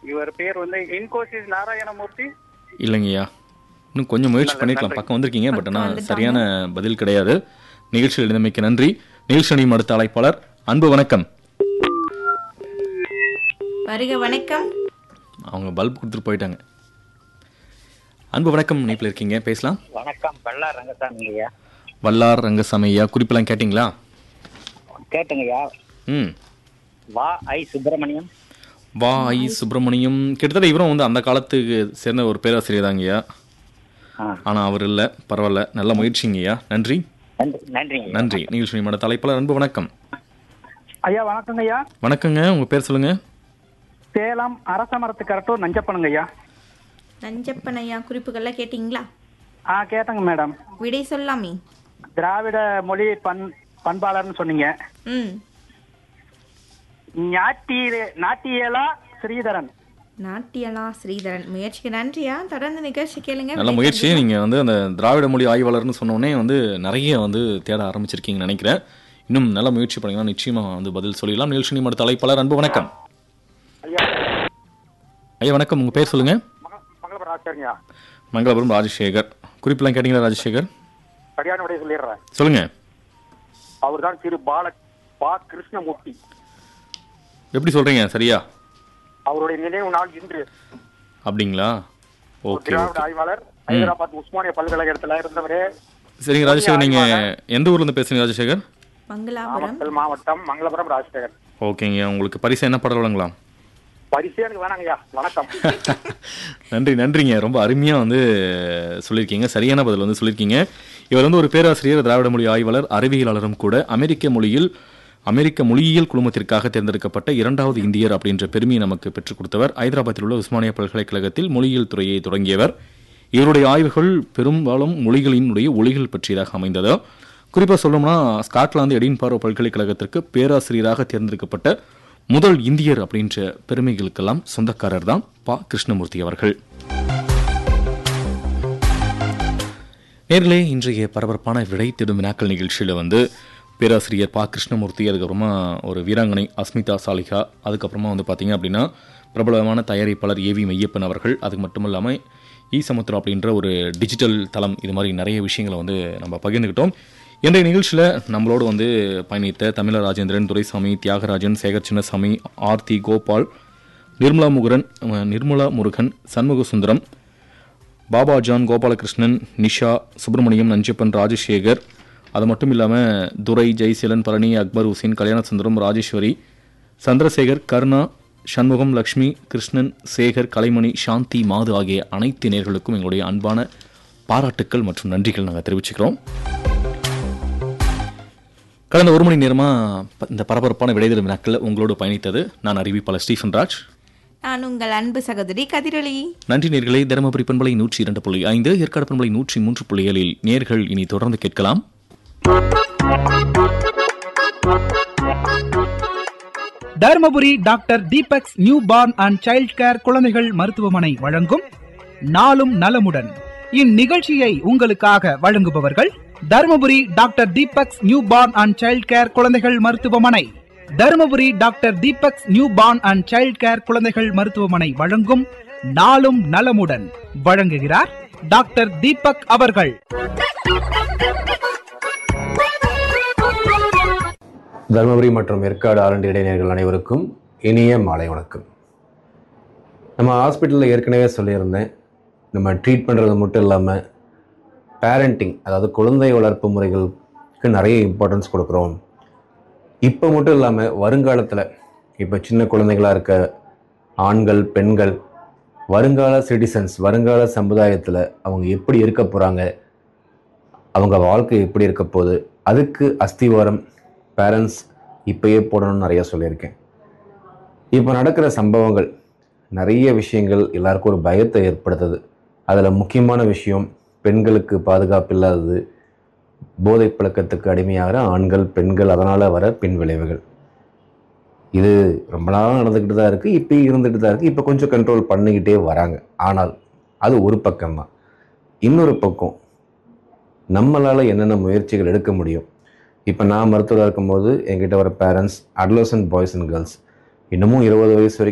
இவர் பேர் வந்து இன்கோசிஸ் நாராயணமூர்த்தி இல்லைங்கய்யா இன்னும் கொஞ்சம் முயற்சி பண்ணிக்கலாம் பக்கம் வந்திருக்கீங்க பட் ஆனால் சரியான பதில் கிடையாது நிகழ்ச்சியில் எழுந்தமைக்கு நன்றி நிகழ்ச்சி அணியும் அடுத்த அழைப்பாளர் அன்பு வணக்கம் வருக வணக்கம் அவங்க பல்ப் கொடுத்துட்டு போயிட்டாங்க அன்பு வணக்கம் இணைப்பில் இருக்கீங்க பேசலாம் வணக்கம் பல்லார் ரங்கசாமி ஐயா வல்லார் ரங்கசாமி ஐயா குறிப்பெல்லாம் கேட்டிங்களா கேட்டுங்கய்யா ம் வா ஐ சுப்பிரமணியம் வா ஐ சுப்பிரமணியம் கிட்டத்தட்ட இவரும் வந்து அந்த காலத்துக்கு சேர்ந்த ஒரு பேராசிரியர் தாங்கய்யா ஆ. ஆனால் அவர் இல்லை பரவாயில்ல நல்ல முயற்சிங்கய்யா நன்றி நன்றி நன்றிங்க நன்றி நிகழ்ச்சி மட தலைப்பாளர் அன்பு வணக்கம் ஐயா வணக்கங்க ஐயா வணக்கங்க உங்கள் பேர் சொல்லுங்க சேலம் அரச மரத்து கரட்டூர் நஞ்சப்பனுங்க ஐயா நஞ்சப்பன் ஐயா குறிப்புகள்லாம் கேட்டிங்களா ஆ கேட்டங்க மேடம் விடை சொல்லாமே திராவிட மொழி பண் பண்பாளர்னு சொன்னீங்க ம் ஞாட்டி நாட்டியலா ஸ்ரீதரன் நாட்டியலா ஸ்ரீதரன் முயற்சிக்கு நன்றியா தொடர்ந்து நிகழ்ச்சி கேளுங்க நல்ல முயற்சி நீங்கள் வந்து அந்த திராவிட மொழி ஆய்வாளர்னு சொன்ன உடனே வந்து நிறைய வந்து தேட ஆரம்பிச்சிருக்கீங்கன்னு நினைக்கிறேன் இன்னும் நல்ல முயற்சி பண்ணீங்கன்னா நிச்சயமாக வந்து பதில் சொல்லிடலாம் நிகழ்ச்சி நிமிட தலைப்பாளர் அன்பு வணக்கம் ஐயா வணக்கம் உங்கள் பேர் சொல்லுங்கள் மங்களபுரம் ஆச்சாரியா மங்களபுரம் ராஜசேகர் குறிப்பெல்லாம் கேட்டிங்களா ராஜசேகர் சரியான விடைய சொல்லிடுறேன் சொல்லுங்கள் அவர் தான் திரு பால பா கிருஷ்ணமூர்த்தி எப்படி சொல்கிறீங்க சரியா அவருடைய நினைவு நாள் இன்று அப்படிங்களா ஓகே திராவிட ஆய்வாளர் ஹைதராபாத் உஸ்மானிய பல்கலைக்கழகத்துல இருந்தவரே சரிங்க ராஜசேகர் நீங்கள் எந்த ஊர்லேருந்து பேசுறீங்க ராஜசேகர் மங்களாபுரம் நாமக்கல் மாவட்டம் மங்களபுரம் ராஜசேகர் ஓகேங்க உங்களுக்கு பரிசு என்ன படம் வழங்கலாம் பரிசே எனக்கு வேணாங்கய்யா வணக்கம் நன்றி நன்றிங்க ரொம்ப அருமையாக வந்து சொல்லியிருக்கீங்க சரியான பதில் வந்து சொல்லியிருக்கீங்க இவர் வந்து ஒரு பேராசிரியர் திராவிட மொழி ஆய்வாளர் அறிவியலாளரும் கூட அமெரிக்க மொழியில் அமெரிக்க மொழியியல் குழுமத்திற்காக தேர்ந்தெடுக்கப்பட்ட இரண்டாவது இந்தியர் அப்படின்ற பெருமையை நமக்கு பெற்றுக் கொடுத்தவர் ஹைதராபாத்தில் உள்ள உஸ்மானியா பல்கலைக்கழகத்தில் மொழியியல் துறையை தொடங்கியவர் இவருடைய ஆய்வுகள் பெரும்பாலும் மொழிகளினுடைய ஒளிகள் பற்றியதாக அமைந்தது குறிப்பாக சொல்லணும்னா ஸ்காட்லாந்து எடின்பாரோ பல்கலைக்கழகத்திற்கு பேராசிரியராக தேர்ந்தெடுக்கப்பட்ட முதல் இந்தியர் அப்படின்ற பெருமைகளுக்கெல்லாம் சொந்தக்காரர் தான் பா கிருஷ்ணமூர்த்தி அவர்கள் நேர்களே இன்றைய பரபரப்பான விடை தேடும் வினாக்கள் நிகழ்ச்சியில் வந்து பேராசிரியர் பா கிருஷ்ணமூர்த்தி அதுக்கப்புறமா ஒரு வீராங்கனை அஸ்மிதா சாலிகா அதுக்கப்புறமா வந்து பார்த்தீங்க அப்படின்னா பிரபலமான தயாரிப்பாளர் ஏவி மெய்யப்பன் அவர்கள் அது மட்டும் இல்லாமல் இ சமுத்திரம் அப்படின்ற ஒரு டிஜிட்டல் தளம் இது மாதிரி நிறைய விஷயங்களை வந்து நம்ம பகிர்ந்துக்கிட்டோம் இன்றைய நிகழ்ச்சியில் நம்மளோடு வந்து பயணித்த தமிழ ராஜேந்திரன் துரைசாமி தியாகராஜன் சேகர் சின்னசாமி ஆர்த்தி கோபால் நிர்மலா முருகன் அஹ், நிர்மலா முருகன் சண்முக சுந்தரம் பாபா ஜான் கோபாலகிருஷ்ணன் நிஷா சுப்பிரமணியம் நஞ்சப்பன் ராஜசேகர் அது மட்டும் இல்லாமல் துரை ஜெய்சீலன் பழனி அக்பர் ஹுசேன் கல்யாணசுந்தரம் ராஜேஸ்வரி சந்திரசேகர் கருணா சண்முகம் லக்ஷ்மி கிருஷ்ணன் சேகர் கலைமணி சாந்தி மாது ஆகிய அனைத்து நேர்களுக்கும் எங்களுடைய அன்பான பாராட்டுக்கள் மற்றும் நன்றிகள் நாங்கள் தெரிவிச்சுக்கிறோம் கடந்த ஒரு மணி நேரமாக இந்த பரபரப்பான விடைதல் வினாக்கள் உங்களோடு பயணித்தது நான் அறிவிப்பாளர் ஸ்டீஃபன் ராஜ் நான் உங்கள் அன்பு சகோதரி கதிரொலி நன்றி நேர்களே தருமபுரி பண்பலை நூற்றி இரண்டு புள்ளி ஐந்து ஏற்காடு பண்பலை நூற்றி மூன்று புள்ளி ஏழில் நேர்கள் இனி தொடர்ந்து கேட்கலாம் Dharmapuri doctor Deepak's new born and child care குழந்தைகள் மருத்துவமனை வழங்கும் நாளும் நலமுடன் இந்நிகழ்ச்சியை உங்களுக்காக வழங்குபவர்கள் Dharmapuri doctor Deepak's new born and child care குழந்தைகள் மருத்துவமனை Dharmapuri doctor Deepak's new born and child care குழந்தைகள் மருத்துவமனை வழங்கும் நாளும் நலமுடன் வழங்குகிறார் டாக்டர் தீபக் அவர்கள் தருமபுரி மற்றும் ஏற்காடு ஆரண்டி இடைநேர்கள் அனைவருக்கும் இனிய மாலை வணக்கம் நம்ம ஹாஸ்பிட்டலில் ஏற்கனவே சொல்லியிருந்தேன் நம்ம ட்ரீட் பண்ணுறது மட்டும் இல்லாமல் பேரண்டிங் அதாவது குழந்தை வளர்ப்பு முறைகளுக்கு நிறைய இம்பார்ட்டன்ஸ் கொடுக்குறோம் இப்போ மட்டும் இல்லாமல் வருங்காலத்தில் இப்போ சின்ன குழந்தைகளாக இருக்க ஆண்கள் பெண்கள் வருங்கால சிட்டிசன்ஸ் வருங்கால சமுதாயத்தில் அவங்க எப்படி இருக்க போகிறாங்க அவங்க வாழ்க்கை எப்படி இருக்க போகுது அதுக்கு அஸ்திவாரம் பேரண்ட்ஸ் இப்பயே போடணும்னு நிறைய சொல்லியிருக்கேன் இப்போ நடக்கிற சம்பவங்கள் நிறைய விஷயங்கள் எல்லாருக்கும் ஒரு பயத்தை ஏற்படுத்துது அதில் முக்கியமான விஷயம் பெண்களுக்கு பாதுகாப்பு இல்லாதது போதை பழக்கத்துக்கு அடிமையாகிற ஆண்கள் பெண்கள் அதனால் வர பின் விளைவுகள் இது ரொம்ப நாளாக நடந்துக்கிட்டு தான் இருக்குது இப்போ இருந்துகிட்டு தான் இருக்குது இப்போ கொஞ்சம் கண்ட்ரோல் பண்ணிக்கிட்டே வராங்க ஆனால் அது ஒரு பக்கம்தான் இன்னொரு பக்கம் நம்மளால் என்னென்ன முயற்சிகள் எடுக்க முடியும் இப்போ நான் மருத்துவராக இருக்கும்போது என்கிட்ட வர parents adolescent boys and girls இன்னமும் இருபது வயசு வரைக்கும்